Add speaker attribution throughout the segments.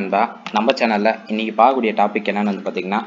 Speaker 1: நண்பா நம்ம சேனலில் இன்றைக்கி பார்க்கக்கூடிய டாபிக் என்னென்னு வந்து பார்த்தீங்கன்னா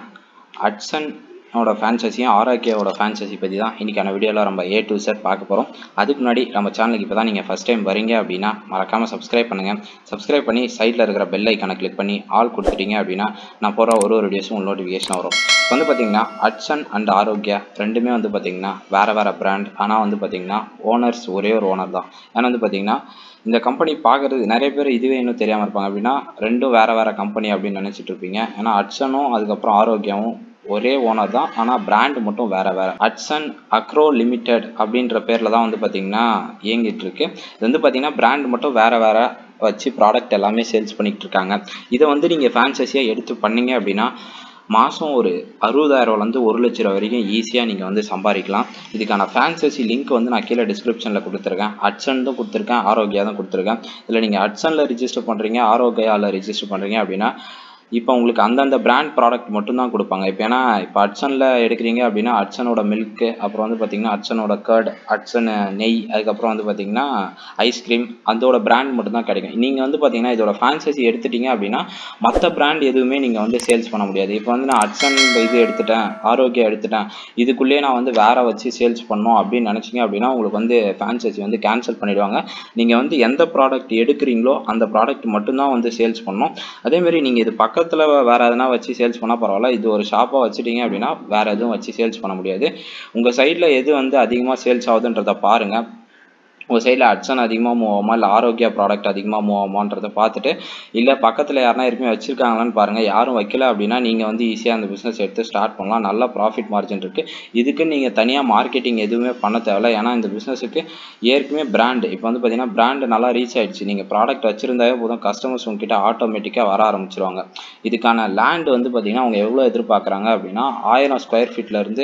Speaker 1: அட்சனோட ஃபேன்சஸியும் ஆரோக்கியாவோட ஃபேன்சஸி பற்றி தான் இன்றைக்கான வீடியோவில் நம்ம ஏ டு செட் பார்க்க போகிறோம் அதுக்கு முன்னாடி நம்ம சேனலுக்கு இப்போ தான் நீங்கள் ஃபஸ்ட் டைம் வரீங்க அப்படின்னா மறக்காமல் சப்ஸ்கிரைப் பண்ணுங்கள் சப்ஸ்கிரைப் பண்ணி சைடில் இருக்கிற பெல் ஐக்கானை கிளிக் பண்ணி ஆல் கொடுத்துட்டீங்க அப்படின்னா நான் போகிற ஒரு ஒரு வீடியோஸும் உங்களுக்கு நோட்டிஃபிகேஷன் வரும் இப்போ வந்து பார்த்தீங்கன்னா அட்சன் அண்ட் ஆரோக்கியா ரெண்டுமே வந்து பார்த்தீங்கன்னா வேறு வேறு பிராண்ட் ஆனால் வந்து பார்த்தீங்கன்னா ஓனர்ஸ் ஒரே ஒரு ஓனர் தான் ஏன்னா வந்து பார்த்தீங்கன்னா இந்த கம்பெனி பார்க்குறது நிறைய பேர் இதுவே இன்னும் தெரியாமல் இருப்பாங்க அப்படின்னா ரெண்டும் வேறு வேறு கம்பெனி அப்படின்னு நினச்சிட்டு இருப்பீங்க ஏன்னா அட்சனும் அதுக்கப்புறம் ஆரோக்கியாவும் ஒரே ஓனர் தான் ஆனால் பிராண்ட் மட்டும் வேறு வேறு அட்சன் அக்ரோ லிமிடெட் அப்படின்ற பேரில் தான் வந்து பார்த்திங்கன்னா இயங்கிட்டு இருக்கு இது வந்து பார்த்திங்கன்னா பிராண்ட் மட்டும் வேறு வேறு வச்சு ப்ராடக்ட் எல்லாமே சேல்ஸ் பண்ணிக்கிட்டு இருக்காங்க இதை வந்து நீங்கள் ஃபேன்சஸியாக எடுத்து பண்ணீங்க அப்படின்னா மாதம் ஒரு அறுபதாயிரம்லேருந்து ஒரு லட்ச ரூபா வரைக்கும் ஈஸியாக நீங்கள் வந்து சம்பாதிக்கலாம் இதுக்கான ஃபேன்சஸி லிங்க் வந்து நான் கீழே டிஸ்கிரிப்ஷனில் கொடுத்துருக்கேன் அட்சன் தான் கொடுத்துருக்கேன் ஆரோக்கியா தான் கொடுத்துருக்கேன் இதில் நீங்கள் அட்சனில் ரிஜிஸ்டர் பண்ணுறீங்க ஆரோக்கியாவில் ரிஜிஸ்டர் பண்ணுறீங்க அப்படின்னா இப்போ உங்களுக்கு அந்தந்த பிராண்ட் ப்ராடக்ட் மட்டும்தான் கொடுப்பாங்க இப்போ ஏன்னா இப்போ அட்சனில் எடுக்கிறீங்க அப்படின்னா அட்சனோட மில்க்கு அப்புறம் வந்து பார்த்தீங்கன்னா அட்சனோட கர்ட் அட்சன் நெய் அதுக்கப்புறம் வந்து பார்த்தீங்கன்னா ஐஸ்கிரீம் அதோட பிராண்ட் மட்டும்தான் கிடைக்கும் நீங்கள் வந்து பார்த்தீங்கன்னா இதோட ஃபேன்சஸி எடுத்துட்டீங்க அப்படின்னா மற்ற பிராண்ட் எதுவுமே நீங்கள் வந்து சேல்ஸ் பண்ண முடியாது இப்போ வந்து நான் அட்சன் இது எடுத்துட்டேன் ஆரோக்கியா எடுத்துட்டேன் இதுக்குள்ளேயே நான் வந்து வேற வச்சு சேல்ஸ் பண்ணோம் அப்படின்னு நினச்சிங்க அப்படின்னா உங்களுக்கு வந்து ஃபேன்சஸி வந்து கேன்சல் பண்ணிடுவாங்க நீங்கள் வந்து எந்த ப்ராடக்ட் எடுக்கிறீங்களோ அந்த ப்ராடக்ட் மட்டும்தான் வந்து சேல்ஸ் பண்ணணும் அதேமாரி நீங்கள் இது பக்கத்தில் வேறு எதனா வச்சு சேல்ஸ் பண்ணால் பரவாயில்ல இது ஒரு ஷாப்பாக வச்சுட்டீங்க அப்படின்னா வேறு எதுவும் வச்சு சேல்ஸ் பண்ண முடியாது உங்கள் சைடில் எது வந்து அதிகமாக சேல்ஸ் ஆகுதுன்றதை பாருங்கள் உங்கள் சைடில் அட்சன் அதிகமாக மூவ் ஆகுமா இல்லை ஆரோக்கியா ப்ராடக்ட் அதிகமாக மூவ் ஆகுமான்றதை பார்த்துட்டு இல்லை பக்கத்தில் யாருனா ஏற்கனவே வச்சுருக்காங்களான்னு பாருங்கள் யாரும் வைக்கல அப்படின்னா நீங்கள் வந்து ஈஸியாக அந்த பிஸ்னஸ் எடுத்து ஸ்டார்ட் பண்ணலாம் நல்ல ப்ராஃபிட் மார்ஜின் இருக்குது இதுக்கு நீங்கள் தனியாக மார்க்கெட்டிங் எதுவுமே பண்ண தேவையில்ல ஏன்னா இந்த பிஸ்னஸுக்கு ஏற்கனவே பிராண்டு இப்போ வந்து பார்த்தீங்கன்னா பிராண்டு நல்லா ரீச் ஆயிடுச்சு நீங்கள் ப்ராடக்ட் வச்சுருந்தாவே போதும் கஸ்டமர்ஸ் உங்ககிட்ட ஆட்டோமேட்டிக்காக வர ஆரம்பிச்சிருவாங்க இதுக்கான லேண்ட் வந்து பார்த்தீங்கன்னா அவங்க எவ்வளோ எதிர்பார்க்குறாங்க அப்படின்னா ஆயிரம் ஸ்கொயர் ஃபீட்லேருந்து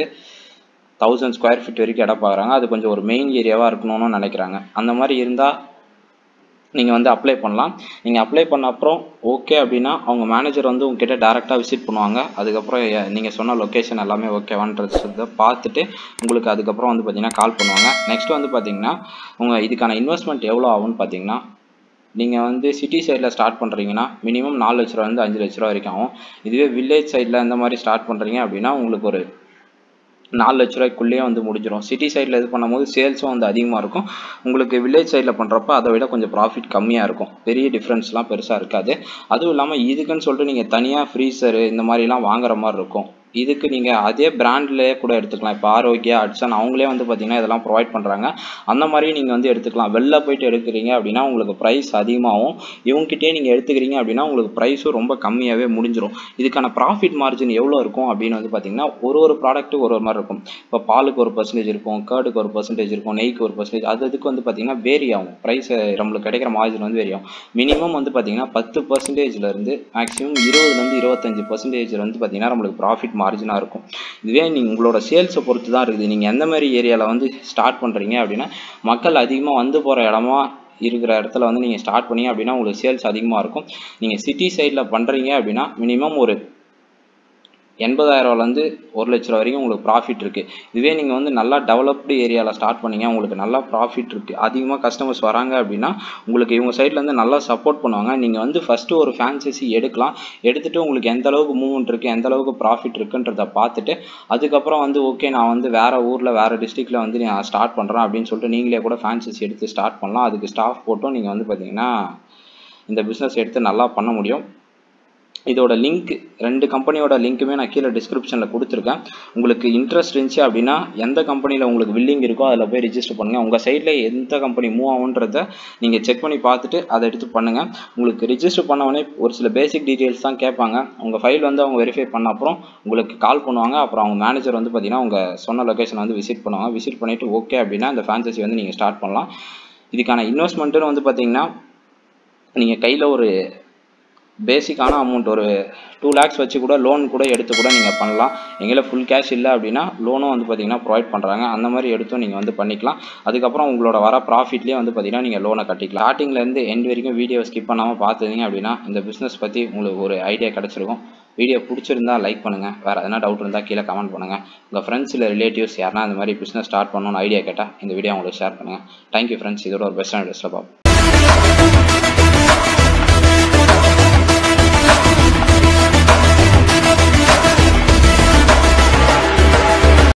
Speaker 1: தௌசண்ட் ஸ்கொயர் ஃபீட் வரைக்கும் இடம் பார்க்குறாங்க அது கொஞ்சம் ஒரு மெயின் ஏரியாவாக இருக்கணும்னு நினைக்கிறாங்க அந்த மாதிரி இருந்தால் நீங்கள் வந்து அப்ளை பண்ணலாம் நீங்கள் அப்ளை பண்ண அப்புறம் ஓகே அப்படின்னா அவங்க மேனேஜர் வந்து உங்ககிட்ட டேரெக்டாக விசிட் பண்ணுவாங்க அதுக்கப்புறம் நீங்கள் சொன்ன லொக்கேஷன் எல்லாமே ஓகேவான்றதை பார்த்துட்டு உங்களுக்கு அதுக்கப்புறம் வந்து பார்த்தீங்கன்னா கால் பண்ணுவாங்க நெக்ஸ்ட் வந்து பார்த்தீங்கன்னா உங்கள் இதுக்கான இன்வெஸ்ட்மெண்ட் எவ்வளோ ஆகும்னு பார்த்தீங்கன்னா நீங்கள் வந்து சிட்டி சைடில் ஸ்டார்ட் பண்ணுறீங்கன்னா மினிமம் நாலு லட்ச ரூபா வந்து அஞ்சு லட்ச ரூபா வரைக்கும் ஆகும் இதுவே வில்லேஜ் சைடில் இந்த மாதிரி ஸ்டார்ட் பண்ணுறீங்க அப்படின்னா உங்களுக்கு ஒரு நாலு லட்ச ரூபாய்க்குள்ளேயே வந்து முடிஞ்சிடும் சிட்டி சைடில் இது பண்ணும்போது சேல்ஸும் வந்து அதிகமாக இருக்கும் உங்களுக்கு வில்லேஜ் சைடில் பண்ணுறப்ப அதை விட கொஞ்சம் ப்ராஃபிட் கம்மியாக இருக்கும் பெரிய டிஃப்ரென்ஸ்லாம் பெருசாக இருக்காது அதுவும் இல்லாமல் இதுக்குன்னு சொல்லிட்டு நீங்கள் தனியாக ஃப்ரீசரு இந்த மாதிரிலாம் வாங்குற மாதிரி இருக்கும் இதுக்கு நீங்கள் அதே பிராண்ட்லேயே கூட எடுத்துக்கலாம் இப்போ ஆரோக்கியா அட்சன் அவங்களே வந்து பார்த்தீங்கன்னா இதெல்லாம் ப்ரொவைட் பண்ணுறாங்க அந்த மாதிரி நீங்கள் வந்து எடுத்துக்கலாம் வெளில போயிட்டு எடுக்கிறீங்க அப்படின்னா உங்களுக்கு ப்ரைஸ் அதிகமாகும் இவங்ககிட்டயே நீங்கள் எடுத்துக்கிறீங்க அப்படின்னா உங்களுக்கு ப்ரைஸும் ரொம்ப கம்மியாகவே முடிஞ்சிடும் இதுக்கான ப்ராஃபிட் மார்ஜின் எவ்வளோ இருக்கும் அப்படின்னு வந்து பார்த்தீங்கன்னா ஒரு ஒரு ப்ராடக்ட்டுக்கு ஒரு ஒரு மாதிரி இருக்கும் இப்போ பாலுக்கு ஒரு பர்சன்டேஜ் இருக்கும் கேர்டுக்கு ஒரு பர்சன்டேஜ் இருக்கும் நெய்க்கு ஒரு பர்சன்டேஜ் அது அதுக்கு வந்து பார்த்தீங்கன்னா வேரி ஆகும் ப்ரைஸ் நம்மளுக்கு கிடைக்கிற மார்ஜின் வந்து வேரி ஆகும் மினிமம் வந்து பார்த்தீங்கன்னா பத்து பர்சன்டேஜ்லேருந்து மேக்ஸிமம் இருபதுலேருந்து இருபத்தஞ்சு பர்சன்டேஜ் வந்து பார்த்தீங்கன்னா நம்மளுக்கு ப்ராஃபிட் மார்ஜினாக இருக்கும் இதுவே நீங்கள் உங்களோட சேல்ஸை பொறுத்து தான் இருக்குது நீங்கள் எந்த மாதிரி ஏரியாவில் வந்து ஸ்டார்ட் பண்ணுறீங்க அப்படின்னா மக்கள் அதிகமாக வந்து போகிற இடமா இருக்கிற இடத்துல வந்து நீங்கள் ஸ்டார்ட் பண்ணீங்க அப்படின்னா உங்களுக்கு சேல்ஸ் அதிகமாக இருக்கும் நீங்கள் சிட்டி சைடில் பண்ணுறீங்க அப்படின்னா மினிமம் ஒரு எண்பதாயிரம்லேருந்து ஒரு லட்ச ரூபா வரைக்கும் உங்களுக்கு ப்ராஃபிட் இருக்குது இதுவே நீங்கள் வந்து நல்லா டெவலப்டு ஏரியாவில் ஸ்டார்ட் பண்ணீங்க உங்களுக்கு நல்லா ப்ராஃபிட் இருக்குது அதிகமாக கஸ்டமர்ஸ் வராங்க அப்படின்னா உங்களுக்கு இவங்க சைட்லேருந்து நல்லா சப்போர்ட் பண்ணுவாங்க நீங்கள் வந்து ஃபஸ்ட்டு ஒரு ஃபேன்சஸி எடுக்கலாம் எடுத்துகிட்டு உங்களுக்கு எந்த அளவுக்கு மூவ்மெண்ட் இருக்குது எந்த அளவுக்கு ப்ராஃபிட் இருக்குன்றதை பார்த்துட்டு அதுக்கப்புறம் வந்து ஓகே நான் வந்து வேறு ஊரில் வேறு டிஸ்ட்ரிக்டில் வந்து நான் ஸ்டார்ட் பண்ணுறேன் அப்படின்னு சொல்லிட்டு நீங்களே கூட ஃபேன்சஸி எடுத்து ஸ்டார்ட் பண்ணலாம் அதுக்கு ஸ்டாஃப் போட்டும் நீங்கள் வந்து பார்த்தீங்கன்னா இந்த பிஸ்னஸ் எடுத்து நல்லா பண்ண முடியும் இதோட லிங்க் ரெண்டு கம்பெனியோட லிங்க்குமே நான் கீழே டிஸ்கிரிப்ஷனில் கொடுத்துருக்கேன் உங்களுக்கு இன்ட்ரெஸ்ட் இருந்துச்சு அப்படின்னா எந்த கம்பெனியில் உங்களுக்கு வில்லிங் இருக்கோ அதில் போய் ரிஜிஸ்டர் பண்ணுங்கள் உங்கள் சைடில் எந்த கம்பெனி மூவ் ஆகுன்றத நீங்கள் செக் பண்ணி பார்த்துட்டு அதை எடுத்து பண்ணுங்கள் உங்களுக்கு ரிஜிஸ்டர் பண்ணவொடனே ஒரு சில பேசிக் டீட்டெயில்ஸ் தான் கேட்பாங்க உங்கள் ஃபைல் வந்து அவங்க வெரிஃபை பண்ண அப்புறம் உங்களுக்கு கால் பண்ணுவாங்க அப்புறம் அவங்க மேனேஜர் வந்து பார்த்தீங்கன்னா உங்கள் சொன்ன லொக்கேஷன் வந்து விசிட் பண்ணுவாங்க விசிட் பண்ணிவிட்டு ஓகே அப்படின்னா இந்த ஃபேன்சஸி வந்து நீங்கள் ஸ்டார்ட் பண்ணலாம் இதுக்கான இன்வெஸ்ட்மெண்ட்டுன்னு வந்து பார்த்தீங்கன்னா நீங்கள் கையில் ஒரு பேசிக்கான அமௌண்ட் ஒரு டூ லேக்ஸ் வச்சு கூட லோன் கூட எடுத்து கூட நீங்கள் பண்ணலாம் எங்களை ஃபுல் கேஷ் இல்லை அப்படின்னா லோனும் வந்து பார்த்தீங்கன்னா ப்ரொவைட் பண்ணுறாங்க அந்த மாதிரி எடுத்தும் நீங்கள் வந்து பண்ணிக்கலாம் அதுக்கப்புறம் உங்களோட வர ப்ராஃபிட்லேயே வந்து பார்த்தீங்கன்னா நீங்கள் லோனை கட்டிக்கலாம் ஸ்டார்டிங்லேருந்து எண்ட் வரைக்கும் வீடியோ ஸ்கிப் பண்ணாமல் பார்த்துருந்தீங்க அப்படின்னா இந்த பிஸ்னஸ் பற்றி உங்களுக்கு ஒரு ஐடியா கிடச்சிருக்கும் வீடியோ பிடிச்சிருந்தா லைக் பண்ணுங்கள் வேறு எதனா டவுட் இருந்தால் கீழே கமெண்ட் பண்ணுங்கள் உங்கள் ஃப்ரெண்ட்ஸ் இல்லை ரிலேட்டிவ்ஸ் யாருனா இந்த மாதிரி பிஸ்னஸ் ஸ்டார்ட் பண்ணணும்னு ஐடியா கேட்டால் இந்த வீடியோ உங்களுக்கு ஷேர் பண்ணுங்கள் தேங்க்யூ ஃப்ரெண்ட்ஸ் இதோட ஒரு பெஸ்ட்டான ட்ரெஸ்ஸில் பார்ப்போம்